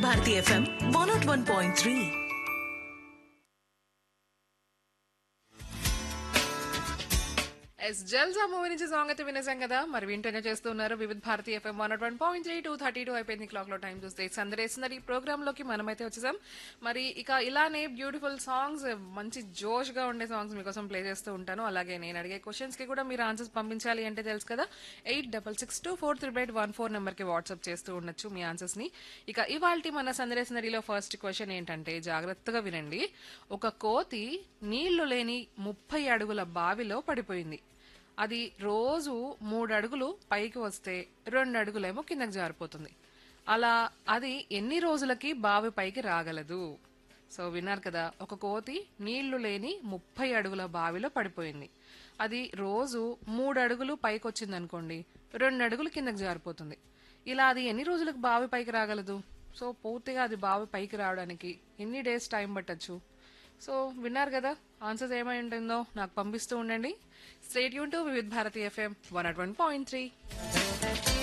Bharati FM one naught one point three yes Jalsa movie నుంచి song అయితే వినేసాం కదా మరి వింటూనే చేస్తున్నారు Vividh Bharati FM one one point three two thirty two అయిపోయింది క్లాక్ లో టైం చూస్తే సందరేస్తున్నారు ఈ ప్రోగ్రామ్ లోకి మనమైతే వచ్చేసాం మరి ఇక ఇలానే బ్యూటిఫుల్ సాంగ్స్ మంచి జోష్ గా ఉండే సాంగ్స్ మీకోసం ప్లే చేస్తూ ఉంటాను అలాగే నేను అడిగే క్వశ్చన్స్ కి కూడా మీరు ఆన్సర్స్ పంపించాలి అంటే తెలుసు కదా eight double six two four three eight one four number కి వాట్సాప్ చేస్తూ ఉండొచ్చు మీ ఆన్సర్స్ ని ఇక ఇవాళ మన సందరేసినరీలో ఫస్ట్ క్వశ్చన్ ఏంటంటే జాగ్రత్తగా వినండి ఒక కోతి నీళ్లు లేని ముప్పై అడుగుల బావిలో పడిపోయింది అది రోజు మూడు అడుగులు పైకి వస్తే రెండు అడుగులేమో కిందకి జారిపోతుంది అలా అది ఎన్ని రోజులకి బావి పైకి రాగలదు సో విన్నారు కదా ఒక కోతి నీళ్లు లేని ముప్పై అడుగుల బావిలో పడిపోయింది అది రోజు మూడు అడుగులు పైకి వచ్చింది అనుకోండి రెండు అడుగులు కిందకి జారిపోతుంది ఇలా అది ఎన్ని రోజులకు బావి పైకి రాగలదు సో పూర్తిగా అది బావి పైకి రావడానికి ఎన్ని డేస్ టైం పట్టచ్చు సో విన్నారు కదా ఆన్సర్స్ ఏమై ఉంటుందో నాకు పంపిస్తూ ఉండండి స్టేట్ యూన్ to Vividh Bharati FM one at one point three